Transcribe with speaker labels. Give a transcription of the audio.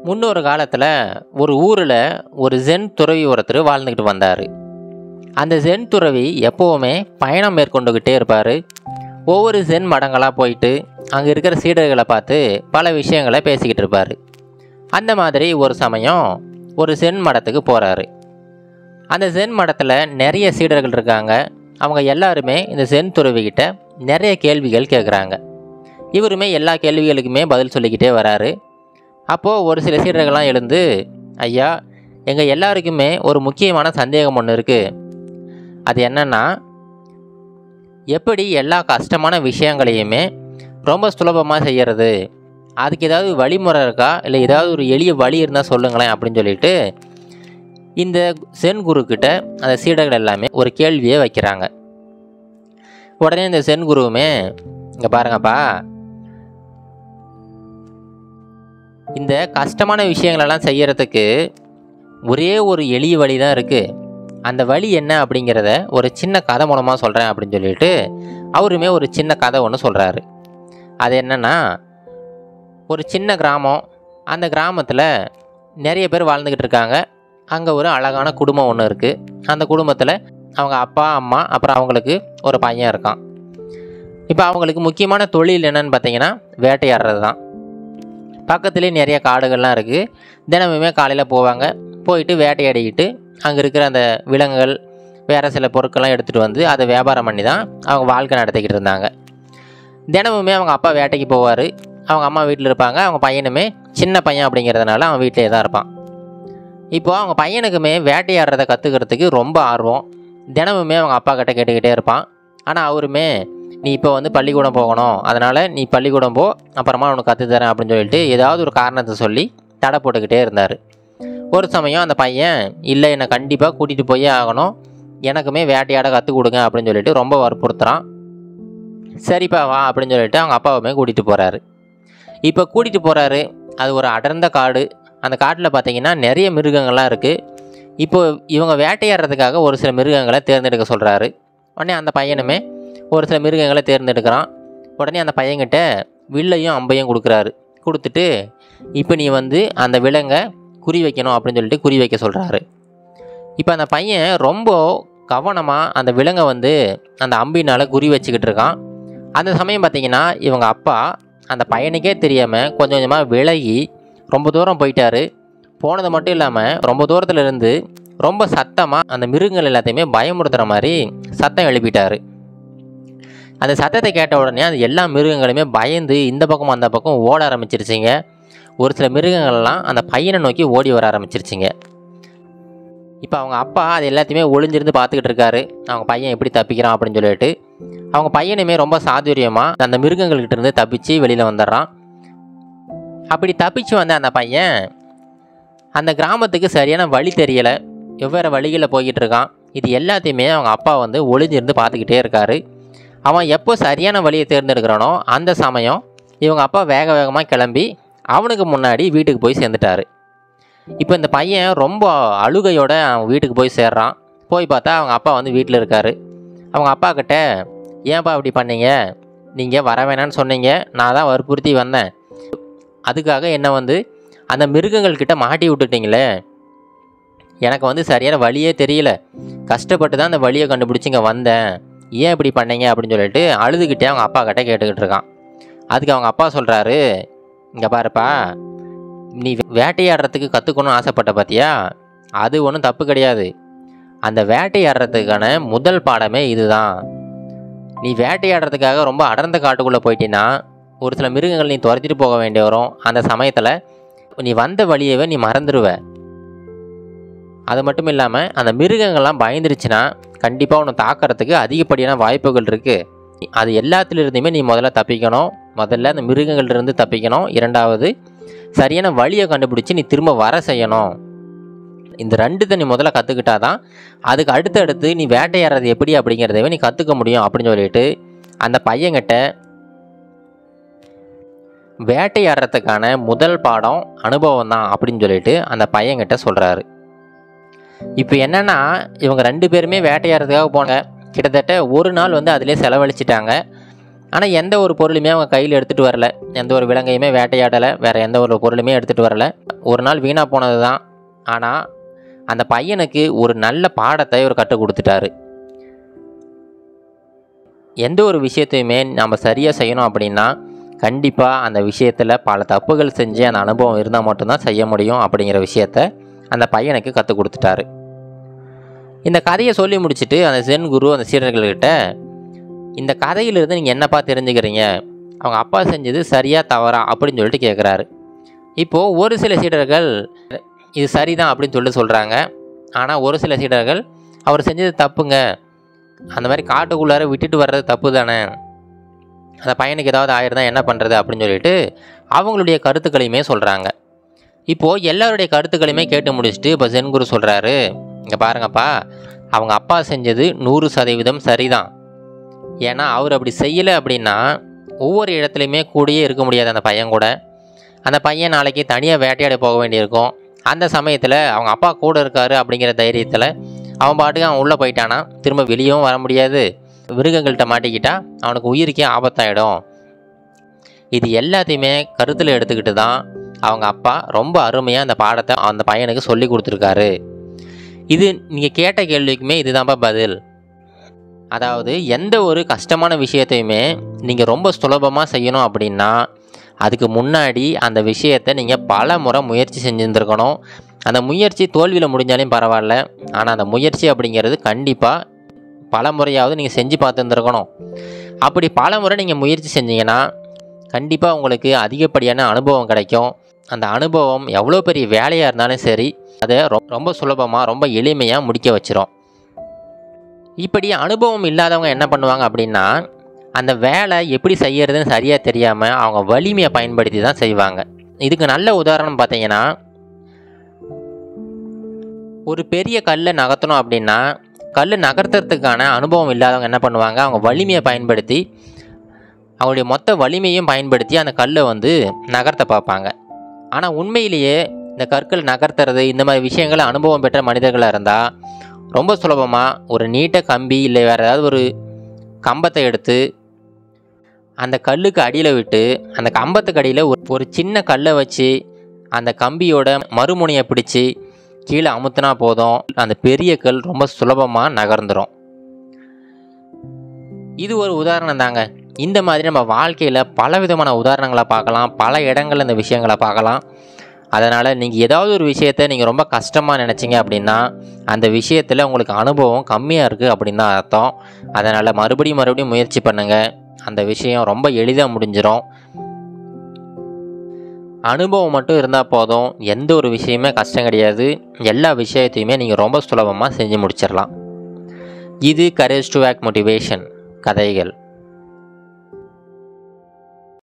Speaker 1: முன்னொரு காலத்தில் ஒரு ஊரில் ஒரு ஜென் துறவி ஒருத்தர் வாழ்ந்துக்கிட்டு வந்தார் அந்த ஜென் துறவி எப்போவுமே பயணம் மேற்கொண்டுக்கிட்டே இருப்பார் ஒவ்வொரு ஜென் மடங்களாக போயிட்டு அங்கே இருக்கிற சீடர்களை பார்த்து பல விஷயங்களை பேசிக்கிட்டு இருப்பார் அந்த மாதிரி ஒரு சமயம் ஒரு ஜென் மடத்துக்கு போகிறாரு அந்த ஜென் மடத்தில் நிறைய சீடர்கள் இருக்காங்க அவங்க எல்லாருமே இந்த ஜென் துறவிக்கிட்ட நிறைய கேள்விகள் கேட்குறாங்க இவருமே எல்லா கேள்விகளுக்குமே பதில் சொல்லிக்கிட்டே வராரு அப்போது ஒரு சில சீடர்கள்லாம் எழுந்து ஐயா எங்கள் எல்லாருக்குமே ஒரு முக்கியமான சந்தேகம் ஒன்று இருக்குது அது என்னன்னா எப்படி எல்லா கஷ்டமான விஷயங்களையுமே ரொம்ப சுலபமாக செய்கிறது அதுக்கு ஏதாவது வழிமுறை இருக்கா இல்லை ஏதாவது ஒரு எளிய வழி இருந்தால் சொல்லுங்களேன் அப்படின்னு சொல்லிட்டு இந்த சென் குருக்கிட்ட அந்த சீடர்கள் எல்லாமே ஒரு கேள்வியை வைக்கிறாங்க உடனே இந்த சென் குருவுமே இங்கே பாருங்கப்பா இந்த கஷ்டமான விஷயங்களெல்லாம் செய்யறதுக்கு ஒரே ஒரு எளிய வழி தான் இருக்குது அந்த வழி என்ன அப்படிங்கிறத ஒரு சின்ன கதை மூலமாக சொல்கிறேன் அப்படின்னு சொல்லிட்டு அவருமே ஒரு சின்ன கதை ஒன்று சொல்கிறாரு அது என்னென்னா ஒரு சின்ன கிராமம் அந்த கிராமத்தில் நிறைய பேர் வாழ்ந்துக்கிட்டு இருக்காங்க அங்கே ஒரு அழகான குடும்பம் ஒன்று இருக்குது அந்த குடும்பத்தில் அவங்க அப்பா அம்மா அப்புறம் அவங்களுக்கு ஒரு பையன் இருக்கான் இப்போ அவங்களுக்கு முக்கியமான தொழில் என்னன்னு பார்த்தீங்கன்னா வேட்டையாடுறது தான் பக்கத்துலேயே நிறைய காடுகள்லாம் இருக்குது தினமுமே காலையில் போவாங்க போயிட்டு வேட்டையாடிக்கிட்டு அங்கே இருக்கிற அந்த விலங்குகள் வேறு சில பொருட்கள்லாம் எடுத்துகிட்டு வந்து அதை வியாபாரம் பண்ணி தான் அவங்க வாழ்க்கை நடத்திக்கிட்டு இருந்தாங்க தினமுமே அவங்க அப்பா வேட்டைக்கு போவார் அவங்க அம்மா வீட்டில் இருப்பாங்க அவங்க பையனுமே சின்ன பையன் அப்படிங்கிறதுனால அவன் வீட்டிலே தான் இருப்பான் இப்போது அவங்க பையனுக்குமே வேட்டையாடுறதை கற்றுக்கிறதுக்கு ரொம்ப ஆர்வம் தினமுமே அவங்க அப்பா கிட்ட கேட்டுக்கிட்டே இருப்பான் ஆனால் அவருமே நீ இப்போ வந்து பள்ளிக்கூடம் போகணும் அதனால் நீ பள்ளிக்கூடம் போ அப்புறமா உனக்கு கற்றுத்தரேன் அப்படின்னு சொல்லிட்டு ஏதாவது ஒரு காரணத்தை சொல்லி தடை போட்டுக்கிட்டே இருந்தார் ஒரு சமயம் அந்த பையன் இல்லை என்னை கண்டிப்பாக கூட்டிகிட்டு போயே ஆகணும் எனக்குமே வேட்டையாட கற்றுக் கொடுங்க அப்படின்னு சொல்லிட்டு ரொம்ப வற்புறுத்துறான் சரிப்பா வா அப்படின்னு சொல்லிட்டு அவங்க அப்பாவுமே கூட்டிகிட்டு போகிறாரு இப்போ கூட்டிகிட்டு போகிறாரு அது ஒரு அடர்ந்த காடு அந்த காட்டில் பார்த்தீங்கன்னா நிறைய மிருகங்கள்லாம் இருக்குது இப்போ இவங்க வேட்டையாடுறதுக்காக ஒரு சில மிருகங்களை தேர்ந்தெடுக்க சொல்கிறாரு உடனே அந்த பையனுமே ஒரு சில மிருகங்களை தேர்ந்தெடுக்கிறான் உடனே அந்த பையன்கிட்ட வில்லையும் அம்பையும் கொடுக்குறாரு கொடுத்துட்டு இப்போ நீ வந்து அந்த விலங்கை குறி வைக்கணும் அப்படின்னு சொல்லிட்டு குறி வைக்க சொல்கிறாரு இப்போ அந்த பையன் ரொம்ப கவனமாக அந்த விலங்கை வந்து அந்த அம்பினால் குறி வச்சுக்கிட்டு இருக்கான் அந்த சமயம் பார்த்தீங்கன்னா இவங்க அப்பா அந்த பையனுக்கே தெரியாமல் கொஞ்சம் கொஞ்சமாக விலகி ரொம்ப தூரம் போயிட்டாரு போனது மட்டும் இல்லாமல் ரொம்ப தூரத்தில் இருந்து ரொம்ப சத்தமாக அந்த மிருகங்கள் எல்லாத்தையுமே பயமுறுத்துகிற மாதிரி சத்தம் எழுப்பிட்டாரு அந்த சத்தத்தை கேட்ட உடனே அது எல்லா மிருகங்களுமே பயந்து இந்த பக்கம் அந்த பக்கம் ஓட ஆரம்பிச்சிருச்சிங்க ஒரு சில மிருகங்கள்லாம் அந்த பையனை நோக்கி ஓடி வர ஆரம்பிச்சிருச்சிங்க இப்போ அவங்க அப்பா அது எல்லாத்தையுமே ஒளிஞ்சிருந்து பார்த்துக்கிட்டு இருக்காரு அவங்க பையன் எப்படி தப்பிக்கிறான் அப்படின்னு சொல்லிட்டு அவங்க பையனுமே ரொம்ப சாதுரியமாக அந்த மிருகங்கள்கிட்ட இருந்து தப்பிச்சு வெளியில் வந்துடுறான் அப்படி தப்பிச்சு வந்த அந்த பையன் அந்த கிராமத்துக்கு சரியான வழி தெரியலை வெவ்வேறு வழிகளில் போய்கிட்டு இருக்கான் இது எல்லாத்தையுமே அவங்க அப்பா வந்து ஒளிஞ்சிருந்து பார்த்துக்கிட்டே இருக்காரு அவன் எப்போ சரியான வழியை தேர்ந்தெடுக்கிறானோ அந்த சமயம் இவங்க அப்பா வேக வேகமாக கிளம்பி அவனுக்கு முன்னாடி வீட்டுக்கு போய் சேர்ந்துட்டாரு இப்போ இந்த பையன் ரொம்ப அழுகையோட அவன் வீட்டுக்கு போய் சேர்றான் போய் பார்த்தா அவங்க அப்பா வந்து வீட்டில் இருக்காரு அவங்க அப்பா கிட்ட ஏன்ப்பா இப்படி பண்ணீங்க நீங்கள் வர வேணான்னு சொன்னீங்க நான் தான் வற்புறுத்தி வந்தேன் அதுக்காக என்னை வந்து அந்த மிருகங்கள் கிட்ட மாட்டி விட்டுட்டீங்களே எனக்கு வந்து சரியான வழியே தெரியல கஷ்டப்பட்டு தான் அந்த வழியை கண்டுபிடிச்சி இங்கே வந்தேன் ஏன் இப்படி பண்ணீங்க அப்படின்னு சொல்லிட்டு அழுதுகிட்டே அவங்க அப்பா கிட்ட கேட்டுக்கிட்டு இருக்கான் அதுக்கு அவங்க அப்பா சொல்கிறாரு இங்கே பாருப்பா நீ வேட்டையாடுறதுக்கு கற்றுக்கணும்னு ஆசைப்பட்ட பார்த்தியா அது ஒன்றும் தப்பு கிடையாது அந்த வேட்டையாடுறதுக்கான முதல் பாடமே இதுதான் நீ வேட்டையாடுறதுக்காக ரொம்ப அடர்ந்த காட்டுக்குள்ளே போயிட்டீன்னா ஒரு சில மிருகங்கள் நீ துரத்திட்டு போக வேண்டி வரும் அந்த சமயத்தில் நீ வந்த வழியவே நீ மறந்துடுவ அது மட்டும் இல்லாமல் அந்த மிருகங்கள்லாம் பயந்துருச்சுன்னா கண்டிப்பாக உன்னை தாக்கிறதுக்கு அதிகப்படியான வாய்ப்புகள் இருக்குது அது எல்லாத்துலேருந்துமே நீ முதல்ல தப்பிக்கணும் முதல்ல அந்த மிருகங்கள்லேருந்து தப்பிக்கணும் இரண்டாவது சரியான வழியை கண்டுபிடிச்சி நீ திரும்ப வர செய்யணும் இந்த ரெண்டுத்தை நீ முதல்ல கற்றுக்கிட்டா தான் அதுக்கு அடுத்தடுத்து நீ வேட்டையாடுறது எப்படி அப்படிங்கிறதவே நீ கற்றுக்க முடியும் அப்படின்னு சொல்லிட்டு அந்த பையன்கிட்ட வேட்டையாடுறதுக்கான முதல் பாடம் அனுபவம் தான் அப்படின்னு சொல்லிட்டு அந்த பையன்கிட்ட சொல்கிறாரு இப்போ என்னென்னா இவங்க ரெண்டு பேருமே வேட்டையாடுறதுக்காக போனாங்க கிட்டத்தட்ட ஒரு நாள் வந்து அதிலே செலவழிச்சிட்டாங்க ஆனால் எந்த ஒரு பொருளுமே அவங்க கையில் எடுத்துகிட்டு வரல எந்த ஒரு விலங்கையுமே வேட்டையாடலை வேறு எந்த ஒரு பொருளுமே எடுத்துகிட்டு வரல ஒரு நாள் வீணாக போனது தான் ஆனால் அந்த பையனுக்கு ஒரு நல்ல பாடத்தை இவர் கற்றுக் கொடுத்துட்டாரு எந்த ஒரு விஷயத்தையுமே நம்ம சரியாக செய்யணும் அப்படின்னா கண்டிப்பாக அந்த விஷயத்தில் பல தப்புகள் செஞ்சு அந்த அனுபவம் இருந்தால் மட்டும்தான் செய்ய முடியும் அப்படிங்கிற விஷயத்த அந்த பையனுக்கு கற்றுக் கொடுத்துட்டாரு இந்த கதையை சொல்லி முடிச்சுட்டு அந்த சென் குரு அந்த சீடர்கள்கிட்ட இந்த கதையிலிருந்து நீங்கள் என்னப்பா தெரிஞ்சுக்கிறீங்க அவங்க அப்பா செஞ்சது சரியா தவறா அப்படின்னு சொல்லிட்டு கேட்குறாரு இப்போது ஒரு சில சீடர்கள் இது சரிதான் அப்படின்னு சொல்லிட்டு சொல்கிறாங்க ஆனால் ஒரு சில சீடர்கள் அவர் செஞ்சது தப்புங்க அந்த மாதிரி காட்டுக்குள்ளார விட்டுட்டு வர்றது தப்பு தானே அந்த பையனுக்கு ஏதாவது ஆயிருந்தா என்ன பண்ணுறது அப்படின்னு சொல்லிட்டு அவங்களுடைய கருத்துக்களையுமே சொல்கிறாங்க இப்போது எல்லாருடைய கருத்துக்களையுமே கேட்டு முடிச்சுட்டு இப்போ சென்குரு சொல்கிறாரு இங்கே பாருங்கப்பா அவங்க அப்பா செஞ்சது நூறு சதவீதம் சரிதான் ஏன்னா அவர் அப்படி செய்யலை அப்படின்னா ஒவ்வொரு இடத்துலையுமே கூடயே இருக்க முடியாது அந்த பையன் கூட அந்த பையன் நாளைக்கு தனியாக வேட்டையாட போக வேண்டியிருக்கும் அந்த சமயத்தில் அவங்க அப்பா கூட இருக்காரு அப்படிங்கிற தைரியத்தில் அவன் பாட்டுக்கு அவன் உள்ளே போயிட்டானா திரும்ப வெளியவும் வர முடியாது மிருகங்கள்கிட்ட மாட்டிக்கிட்டா அவனுக்கு உயிருக்கே ஆபத்தாயிடும் இது எல்லாத்தையுமே கருத்தில் எடுத்துக்கிட்டு தான் அவங்க அப்பா ரொம்ப அருமையாக அந்த பாடத்தை அந்த பையனுக்கு சொல்லி கொடுத்துருக்காரு இது நீங்கள் கேட்ட கேள்விக்குமே இதுதான்ப்பா பதில் அதாவது எந்த ஒரு கஷ்டமான விஷயத்தையுமே நீங்கள் ரொம்ப சுலபமாக செய்யணும் அப்படின்னா அதுக்கு முன்னாடி அந்த விஷயத்தை நீங்கள் பல முறை முயற்சி செஞ்சுருந்துருக்கணும் அந்த முயற்சி தோல்வியில் முடிஞ்சாலும் பரவாயில்ல ஆனால் அந்த முயற்சி அப்படிங்கிறது கண்டிப்பாக பல முறையாவது நீங்கள் செஞ்சு பார்த்துருந்துருக்கணும் அப்படி பல முறை நீங்கள் முயற்சி செஞ்சீங்கன்னா கண்டிப்பாக உங்களுக்கு அதிகப்படியான அனுபவம் கிடைக்கும் அந்த அனுபவம் எவ்வளோ பெரிய வேலையாக இருந்தாலும் சரி அதை ரொ- ரொம்ப சுலபமாக ரொம்ப எளிமையாக முடிக்க வச்சிரும் இப்படி அனுபவம் இல்லாதவங்க என்ன பண்ணுவாங்க அப்படின்னா அந்த வேலை எப்படி செய்யறதுன்னு சரியாக தெரியாமல் அவங்க வலிமையை பயன்படுத்தி தான் செய்வாங்க இதுக்கு நல்ல உதாரணம் பார்த்தீங்கன்னா ஒரு பெரிய கல்லை நகர்த்தணும் அப்படின்னா கல் நகர்த்துறதுக்கான அனுபவம் இல்லாதவங்க என்ன பண்ணுவாங்க அவங்க வலிமையை பயன்படுத்தி அவங்களுடைய மொத்த வலிமையும் பயன்படுத்தி அந்த கல்லை வந்து நகர்த்த பார்ப்பாங்க ஆனால் உண்மையிலேயே இந்த கற்கள் நகர்த்துறது இந்த மாதிரி விஷயங்களை அனுபவம் பெற்ற மனிதர்களாக இருந்தால் ரொம்ப சுலபமாக ஒரு நீட்ட கம்பி இல்லை வேறு ஏதாவது ஒரு கம்பத்தை எடுத்து அந்த கல்லுக்கு அடியில் விட்டு அந்த கம்பத்துக்கு அடியில் ஒரு ஒரு சின்ன கல்லை வச்சு அந்த கம்பியோட மறுமுனையை பிடிச்சி கீழே அமுத்துனா போதும் அந்த பெரிய கல் ரொம்ப சுலபமாக நகர்ந்துடும் இது ஒரு உதாரணம் தாங்க இந்த மாதிரி நம்ம வாழ்க்கையில் பல விதமான உதாரணங்களை பார்க்கலாம் பல இடங்கள்ல இந்த விஷயங்களை பார்க்கலாம் அதனால் நீங்கள் ஏதாவது ஒரு விஷயத்தை நீங்கள் ரொம்ப கஷ்டமாக நினச்சிங்க அப்படின்னா அந்த விஷயத்தில் உங்களுக்கு அனுபவம் கம்மியாக இருக்குது அப்படின்னு தான் அர்த்தம் அதனால் மறுபடியும் மறுபடியும் முயற்சி பண்ணுங்கள் அந்த விஷயம் ரொம்ப எளிதாக முடிஞ்சிடும் அனுபவம் மட்டும் இருந்தால் போதும் எந்த ஒரு விஷயமே கஷ்டம் கிடையாது எல்லா விஷயத்தையுமே நீங்கள் ரொம்ப சுலபமாக செஞ்சு முடிச்சிடலாம் இது கரேஜ் டு ஆக் மோட்டிவேஷன் கதைகள்